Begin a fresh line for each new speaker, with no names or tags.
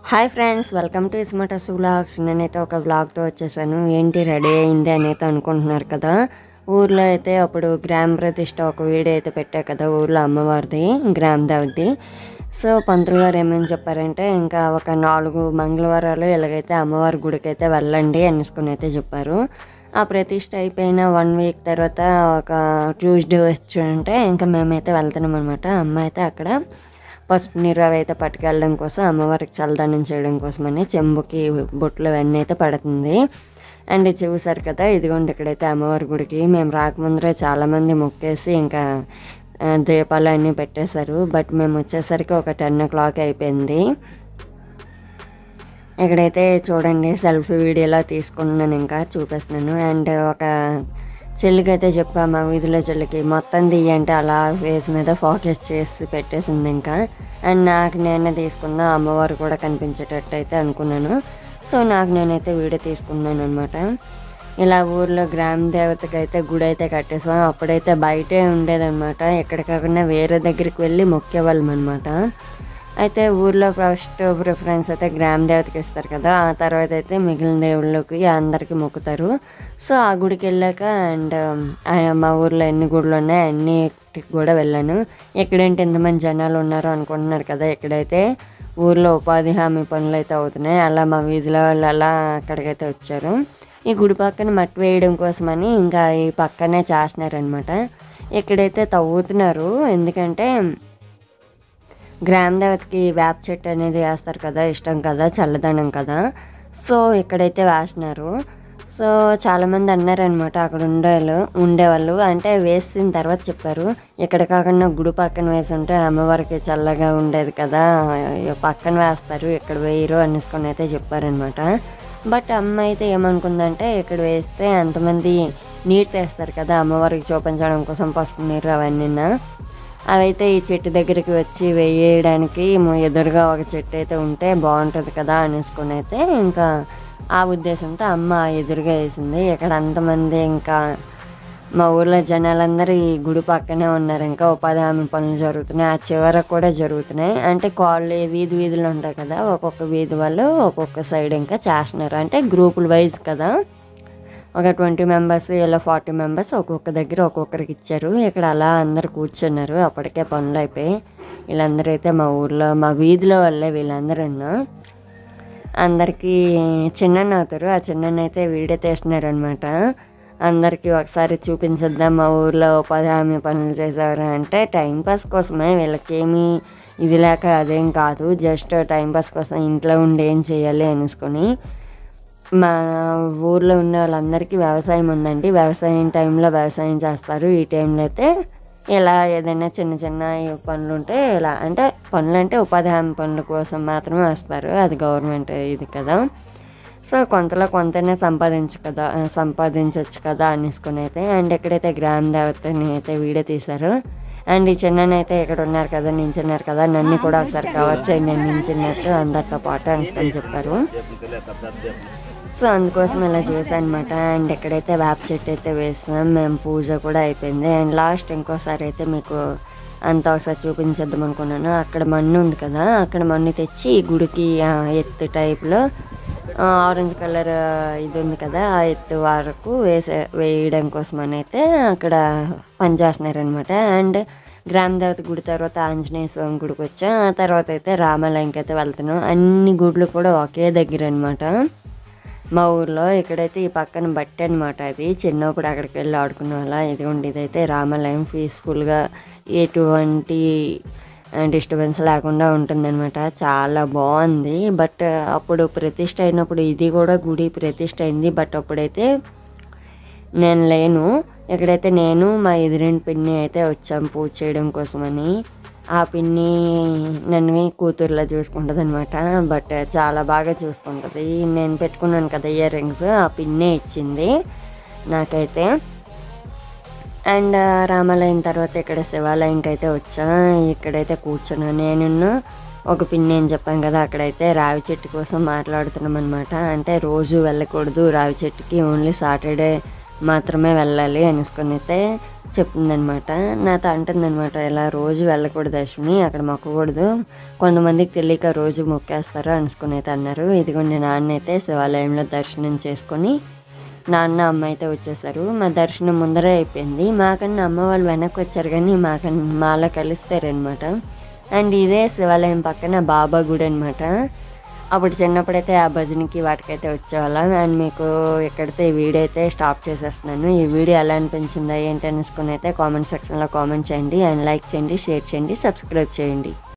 hi friends welcome to ఇస్మటస్ vlogs నేనైతే ఒక వ్లాగ్తో వచ్చేసాను ఏంటి రెడీ అయింది అని అయితే అనుకుంటున్నారు కదా ఊర్లో అయితే అప్పుడు గ్రామ ప్రతిష్ట ఒక వీడియో అయితే పెట్టా కదా ఊర్లో అమ్మవారిది గ్రామ దేవతది సో పంతులు గారు ఏమని చెప్పారంటే ఇంకా ఒక నాలుగు మంగళవారాలు ఇలాగైతే అమ్మవారి గుడికి అయితే వెళ్ళండి అనేసుకుని అయితే చెప్పారు ఆ ప్రతిష్ట అయిపోయిన వన్ వీక్ తర్వాత ఒక ట్యూస్డే వచ్చుంటే ఇంకా మేమైతే వెళ్తున్నాం అనమాట అమ్మ అయితే అక్కడ పసుపు నీరు అవి అయితే పట్టుకెళ్ళడం కోసం అమ్మవారికి చల్లదానం చేయడం కోసమని చెంబుకి బొట్లు అవన్నీ అయితే పడుతుంది అండ్ ఇది చూసారు కదా ఇదిగోండి ఇక్కడైతే అమ్మవారి గుడికి మేము రాకముందరే చాలామంది మొక్కేసి ఇంకా ఆ, దీపాలు అన్నీ పెట్టేశారు బట్ మేము వచ్చేసరికి ఒక టెన్ ఓ క్లాక్ అయిపోయింది ఇక్కడైతే చూడండి సెల్ఫీ వీడియోలా తీసుకుంటున్నాను ఇంకా చూపిస్తున్నాను అండ్ ఒక చెల్లికి అయితే చెప్పా మా వీధిలో చెల్లికి మొత్తం తీయంటే అలా ఫేస్ మీద ఫోకస్ చేసి పెట్టేసింది ఇంకా అండ్ నాకు నేనే తీసుకున్నా అమ్మవారు కూడా కనిపించేటట్టు అయితే అనుకున్నాను సో నాకు నేనైతే వీడియో తీసుకున్నాను అనమాట ఇలా ఊర్లో గ్రామ దేవతకి అయితే గుడి అయితే కట్టేసాం అప్పుడైతే బయటే ఉండేదన్నమాట ఎక్కడ కాకుండా వేరే దగ్గరికి వెళ్ళి మొక్కేవాళ్ళం అనమాట అయితే ఊర్లో ఫస్ట్ ప్రిఫరెన్స్ అయితే గ్రామ దేవతకి ఇస్తారు కదా ఆ తర్వాత అయితే మిగిలిన దేవుళ్ళకి అందరికీ మొక్కుతారు సో ఆ గుడికి వెళ్ళాక అండ్ మా ఊర్లో ఎన్ని గుడులు ఉన్నాయి అన్నిటికి కూడా వెళ్ళాను ఎక్కడేంటి ఎంతమంది జనాలు ఉన్నారు అనుకుంటున్నారు కదా ఎక్కడైతే ఊర్లో ఉపాధి హామీ పనులు అయితే అవుతున్నాయి అలా మా వీధిలో వాళ్ళు అలా అక్కడికైతే వచ్చారు ఈ గుడి పక్కన మట్టి వేయడం కోసమని ఇంకా ఈ పక్కనే చేస్తున్నారనమాట ఇక్కడైతే తవ్వుతున్నారు ఎందుకంటే గ్రామ దేవతకి వేప చెట్టు అనేది వేస్తారు కదా ఇష్టం కదా చల్లదనం కదా సో ఇక్కడైతే వేస్తున్నారు సో చాలామంది అన్నారనమాట అక్కడ ఉండేవాళ్ళు ఉండేవాళ్ళు అంటే వేసిన తర్వాత చెప్పారు ఇక్కడ కాకుండా గుడి పక్కన వేసి ఉంటే అమ్మవారికి చల్లగా ఉండేది కదా పక్కన వేస్తారు ఇక్కడ వేయరు అనేసుకొని అయితే చెప్పారనమాట బట్ అమ్మ అయితే ఏమనుకుందంటే ఇక్కడ వేస్తే అంతమంది నీరు తెస్తారు కదా అమ్మవారికి చూపించడం కోసం పసుపు నీరు అవన్నీ అవైతే ఈ చెట్టు దగ్గరికి వచ్చి వేయడానికి ము- ఎదురుగా ఒక చెట్టు అయితే ఉంటే బాగుంటుంది కదా అనేసుకొని అయితే ఇంకా ఆ ఉద్దేశంతో అమ్మ ఎదురుగా వేసింది ఇక్కడ అంతమంది ఇంకా మా ఊర్లో జనాలందరూ ఈ గుడి పక్కనే ఉన్నారు ఇంకా ఉపాధి హామీ పనులు జరుగుతున్నాయి ఆ చివరకు కూడా జరుగుతున్నాయి అంటే కాళ్ళు వీధి వీధులు ఉంటాయి కదా ఒక్కొక్క వీధి వాళ్ళు ఒక్కొక్క సైడ్ ఇంకా చేస్తున్నారు అంటే గ్రూపుల వైజ్ కదా ఒక ట్వంటీ మెంబర్స్ ఇలా ఫార్టీ మెంబర్స్ ఒక్కొక్క దగ్గర ఒక్కొక్కరికి ఇచ్చారు ఇక్కడ అలా అందరు కూర్చున్నారు అప్పటికే పనులు అయిపోయి వీళ్ళందరూ అయితే మా ఊర్లో మా వీధిలో వాళ్ళే వీళ్ళందరూ అందరికీ చిన్న అవుతారు ఆ చిన్న అయితే వీడియో తీస్తున్నారనమాట అందరికీ ఒకసారి చూపించేద్దాం మా ఊర్లో ఉపాధి హామీ పనులు చేసేవారు అంటే టైంపాస్ కోసమే వీళ్ళకి ఏమీ ఇది లేక అదేం కాదు జస్ట్ టైంపాస్ కోసం ఇంట్లో ఉండి ఏం చేయాలి అనేసుకొని మా ఊర్లో ఉన్న వాళ్ళందరికీ వ్యవసాయం ఉందండి వ్యవసాయం టైంలో వ్యవసాయం చేస్తారు ఈ టైంలో అయితే ఇలా ఏదైనా చిన్న చిన్న పనులు ఉంటే ఇలా అంటే పనులు అంటే ఉపాధి హామీ పనుల కోసం మాత్రమే వస్తారు అది గవర్నమెంట్ ఇది కదా సో కొంతలో కొంతనే సంపాదించు కదా సంపాదించవచ్చు కదా అనేసుకుని అయితే అండ్ ఎక్కడైతే గ్రామ దేవతని అయితే వీడియో తీశారు అండ్ ఈ చిన్ననైతే ఇక్కడ ఉన్నారు కదా నించున్నారు కదా నన్ను కూడా ఒకసారి కవర్ చేయండి నేను నించున్నట్టు అందరితో పాటు అనేసుకొని చెప్పారు సో అందుకోసం ఇలా చేశాను అనమాట అండ్ ఎక్కడైతే వేప చెట్టు అయితే వేస్తున్నాం మేము పూజ కూడా అయిపోయింది అండ్ లాస్ట్ ఇంకోసారి అయితే మీకు అంతా ఒకసారి చూపించేద్దాం అనుకున్నాను అక్కడ మన్ను ఉంది కదా అక్కడ మన్ను తెచ్చి ఈ గుడికి ఆ, ఎత్తు టైప్లో ఆరెంజ్ కలర్ ఇది ఉంది కదా ఆ ఎత్తు వరకు వేసే వేయడం కోసం అని అయితే అక్కడ పనిచేస్తున్నారనమాట అండ్ గ్రామ దేవత గుడి తర్వాత ఆంజనేయ స్వామి గుడికి వచ్చాం ఆ తర్వాత అయితే రామాలయంకి అయితే వెళ్తున్నాం అన్ని గుడులు కూడా ఒకే దగ్గర అనమాట మా ఊర్లో ఇక్కడైతే ఈ పక్కన బట్టి అనమాట అది చిన్నప్పుడు అక్కడికి వెళ్ళి ఆడుకునే వాళ్ళ ఇదిగోండి ఇదైతే రామాలయం పీస్ఫుల్గా ఎటువంటి డిస్టర్బెన్స్ లేకుండా ఉంటుందన్నమాట చాలా బాగుంది బట్ అప్పుడు ప్రతిష్ట అయినప్పుడు ఇది కూడా గుడి ప్రతిష్ట అయింది బట్ అప్పుడైతే నేను లేను ఇక్కడైతే నేను మా ఎదురింటి పిన్ని అయితే వచ్చాం పూజ చేయడం కోసమని ఆ పిన్ని నన్ను కూతురులా చూసుకుంటుంది అనమాట బట్ చాలా బాగా చూసుకుంటుంది నేను పెట్టుకున్నాను కదా ఇయర్ రింగ్స్ ఆ పిన్నే ఇచ్చింది నాకైతే అండ్ రామాలయం తర్వాత ఇక్కడ శివాలయంకి అయితే వచ్చా ఇక్కడైతే కూర్చున్నా నేను ఒక పిన్ని అని చెప్పాను కదా అక్కడైతే రావి చెట్టు కోసం మాట్లాడుతున్నాం అనమాట అంటే రోజు వెళ్ళకూడదు రావి చెట్టుకి ఓన్లీ సాటర్డే మాత్రమే వెళ్ళాలి అనేసుకొని అయితే చెప్తుందనమాట నాతో అంటుందన్నమాట ఇలా రోజు వెళ్ళకూడదు అశ్విని అక్కడ మొక్కకూడదు కొంతమందికి తెలియక రోజు మొక్కేస్తారు అనుకుని అయితే అన్నారు ఇదిగోండి నాన్న అయితే శివాలయంలో దర్శనం చేసుకొని నాన్న అమ్మ అయితే వచ్చేసారు మా దర్శనం ముందరే అయిపోయింది మాకన్నా అమ్మ వాళ్ళు వెనక్కి వచ్చారు కానీ మాకన్నా మాలో కలిసిపోయారనమాట అండ్ ఇదే శివాలయం పక్కన బాబా గుడి అనమాట అప్పుడు చిన్నప్పుడైతే ఆ భజనకి వాటికైతే వచ్చేవాళ్ళం అండ్ మీకు ఎక్కడితే ఈ వీడియో అయితే స్టాప్ చేసేస్తున్నాను ఈ వీడియో ఎలా అనిపించిందా ఏంటి అనేసుకుని అయితే కామెంట్ సెక్షన్లో కామెంట్ చేయండి అండ్ లైక్ చేయండి షేర్ చేయండి సబ్స్క్రైబ్ చేయండి